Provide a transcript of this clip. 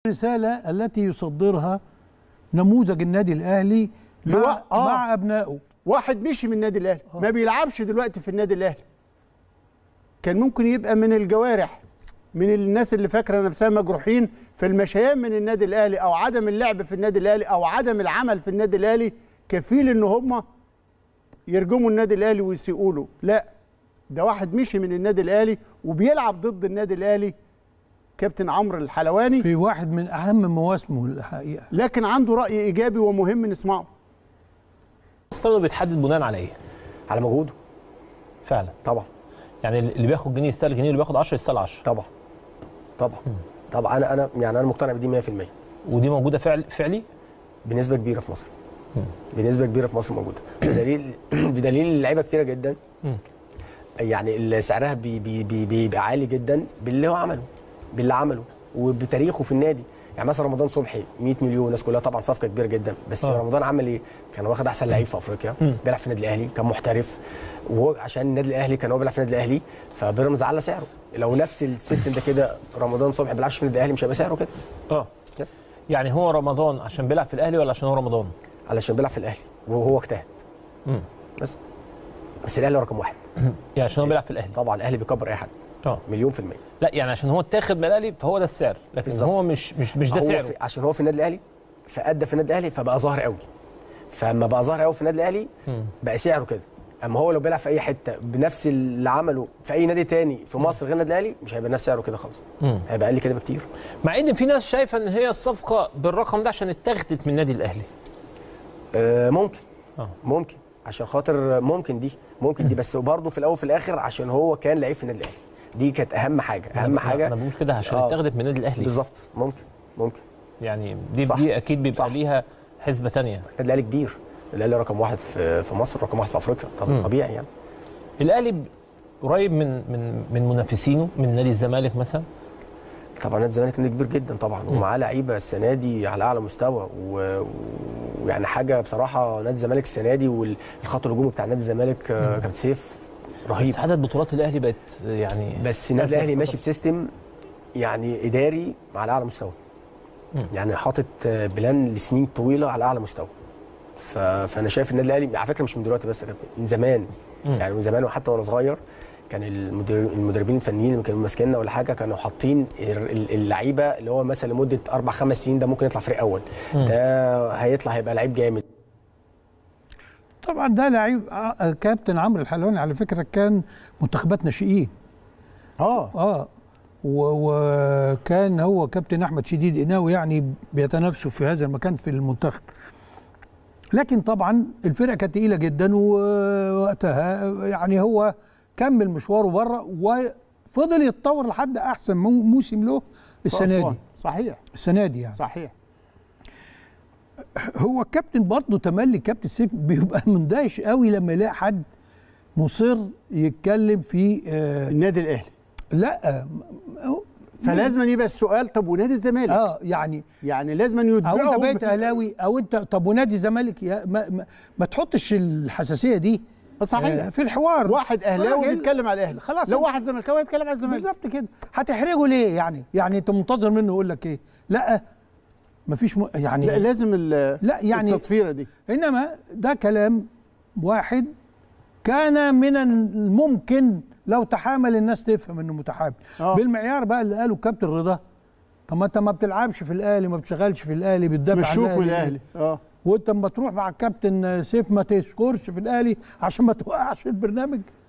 الرسالة التي يصدرها نموذج النادي الأهلي مع, لو- آه. مع أبنائه واحد مشي من النادي الاهلي ما بيلعبش دلوقتي في النادي الاهلي كان ممكن يبقى من الجوارح من الناس اللي فاكره نفسها مجروحين في المشيان من النادي الاهلي او عدم اللعب في النادي الاهلي او عدم العمل في النادي الاهلي كفيل ان هم يرجموا النادي الاهلي ويسيئوا له لا ده واحد مشي من النادي الاهلي وبيلعب ضد النادي الاهلي كابتن عمرو الحلواني في واحد من أهم مواسمه الحقيقة لكن عنده راي ايجابي ومهم نسمعه الستاندرد بيتحدد بناء على ايه؟ على مجهوده فعلا طبعا يعني اللي بياخد جنيه يستاهل جنيه اللي بياخد 10 يستاهل 10 طبعا طبعا طبعا انا انا يعني انا مقتنع بدي 100% ودي موجوده فعل فعلي بنسبه كبيره في مصر بنسبه كبيره في مصر موجوده بدليل بدليل لعيبه كتيره جدا مم. يعني اللي سعرها بي بي بي بيبقى عالي جدا باللي هو عمله باللي عمله وبتاريخه في النادي يعني مثلا رمضان صبحي 100 مليون الناس كلها طبعا صفقه كبيره جدا بس آه. آه. رمضان عمل ايه؟ كان واخد احسن لعيب في افريقيا بيلعب في النادي الاهلي كان محترف وهو عشان النادي الاهلي كان هو بيلعب في النادي الاهلي فبيراميدز على سعره لو نفس السيستم ده كده رمضان صبحي ما بيلعبش في النادي الاهلي مش هيبقى سعره كده اه بس يعني هو رمضان عشان بيلعب في الاهلي ولا عشان هو رمضان؟ علشان بيلعب في الاهلي وهو اجتهد مم. بس بس الاهلي هو رقم واحد يعني عشان هو بيلعب في الاهلي طبعا الاهلي بيكبر اي حد اه مليون في المية لا يعني عشان هو اتاخد من الاهلي فهو ده السعر لكن بالظبط. هو مش مش مش ده هو سعره في عشان هو في النادي الاهلي فادى في النادي الاهلي فبقى ظاهر قوي فاما بقى ظاهر قوي في النادي الاهلي مم. بقى سعره كده اما هو لو بيلعب في اي حته بنفس اللي عمله في اي نادي تاني في مصر غير النادي الاهلي مش هيبقى نفس سعره كده خالص مم. هيبقى اقل كده بكتير مع ان في ناس شايفه ان هي الصفقه بالرقم ده عشان اتاخدت من النادي الاهلي آه ممكن اه ممكن عشان خاطر ممكن دي ممكن دي بس برضه في الاول وفي الاخر عشان هو كان لعيب في النادي الاهلي دي كانت اهم حاجه اهم أنا- حاجه انا بقول كده عشان آه. اتاخدت من النادي الاهلي بالظبط ممكن ممكن يعني دي صح. دي اكيد بيبقى صح. ليها حسبه تانية النادي الاهلي كبير الاهلي رقم واحد في في مصر رقم واحد في افريقيا مم. طبعا طبيعي يعني الاهلي ب- قريب من من من منافسينه من نادي الزمالك مثلا طبعا نادي الزمالك نادي كبير جدا طبعا ومعاه لعيبه السنه دي على اعلى مستوى و- ويعني حاجه بصراحه نادي الزمالك السنه دي والخط الهجومي بتاع نادي الزمالك آه، كابتن سيف رهيب بس عدد بطولات الاهلي بقت يعني بس النادي أسف الاهلي طبعاً. ماشي بسيستم يعني اداري على اعلى مستوى مم. يعني حاطط آه، بلان لسنين طويله على اعلى مستوى ف... فانا شايف النادي الاهلي على فكره مش من دلوقتي بس يا كابتن من زمان مم. يعني من زمان وحتى وانا صغير كان المدر- المدربين الفنيين اللي كانوا ماسكيننا ولا حاجه كانوا حاطين ال- ال- اللعيبه اللي هو مثلا لمده اربع خمس سنين ده ممكن يطلع فريق اول مم. ده هيطلع هيبقى لعيب جامد طبعا ده لعيب آه، كابتن عمرو الحلواني على فكرة كان منتخبات ناشئين اه اه و- وكان هو كابتن احمد شديد قناوي يعني بيتنافسوا في هذا المكان في المنتخب لكن طبعا الفرقه كانت تقيله جدا ووقتها يعني هو كمل مشواره بره وفضل يتطور لحد احسن مو- موسم له السنه أسوان. دي صحيح السنه دي يعني صحيح هو الكابتن برضه تملي كابتن سيف بيبقى مندهش قوي لما يلاقي حد مصر يتكلم في آه النادي الاهلي لا م- فلازم يبقى السؤال طب ونادي الزمالك اه يعني يعني لازم او يتبعوا انت بقيت اهلاوي او انت طب ونادي الزمالك يا ما, ما, ما تحطش الحساسيه دي صحيح آه، في الحوار واحد اهلاوي راجل- بيتكلم على الاهلي خلاص لو انت- واحد زملكاوي يتكلم على الزمالك بالظبط كده هتحرجه ليه يعني يعني انت منتظر منه يقول لك ايه لا مفيش م... يعني لا لازم ال- لا يعني التطفيره دي انما ده كلام واحد كان من الممكن لو تحامل الناس تفهم انه متحامل آه. بالمعيار بقى اللي قاله الكابتن رضا طب ما انت ما بتلعبش في الاهلي ما بتشتغلش في الاهلي بتدافع عن مشوك من الاهلي اه وانت اما تروح مع الكابتن سيف ما تشكرش في الاهلي عشان ما توقعش البرنامج